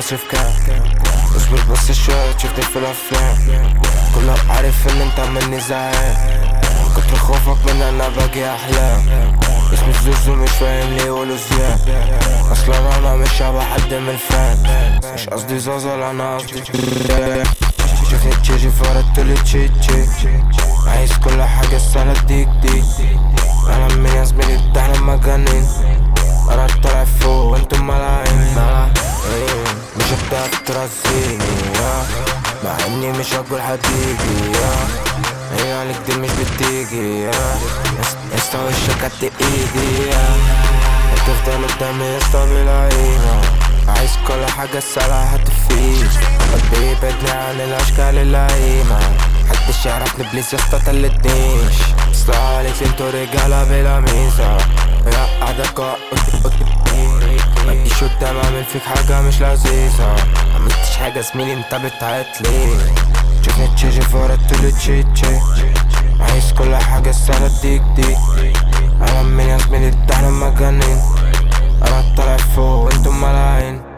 بصرف كام اصبر بس شوية تشوفني في الافلام كله عارف ان انت مني زعلان كتر خوفك من انا باجي احلام اسمي زوزو مش فاهم ليه يقولوا زياد اصلا انا مش شبه حد من الفان مش قصدي زازل انا قصدي شوفني تشيجي فرقت لي تشي تشي عايز كل حاجة السنة ديك دي انا من يا زميلي ده احنا مجانين انا طالع فوق وانتم ملاعين إيه، مش هتعرف ترزيني يا مع اني مش هقول هتيجي يا هي عليك دي مش بتيجي يا يسطا وشك قد ايدي يا هتفضل قدامي يسطا بالعينة عايز كل حاجة السلعة هتفيد قلبي يبعدني عن الاشكال اللئيمة محدش يعرفني بليز يسطا تلتنيش اصل عليك انتو رجالة بلا ميزة يا قاعدة مديش قدام اعمل فيك حاجة مش لذيذة عملتش حاجة زميلي انت بتعيط ليه شوفني تشيجي فورا تقولي تشي تشي عايز كل حاجة السنة ديك دي انا من يا زميلي ده احنا مجانين انا طالع فوق وانتم ملاعين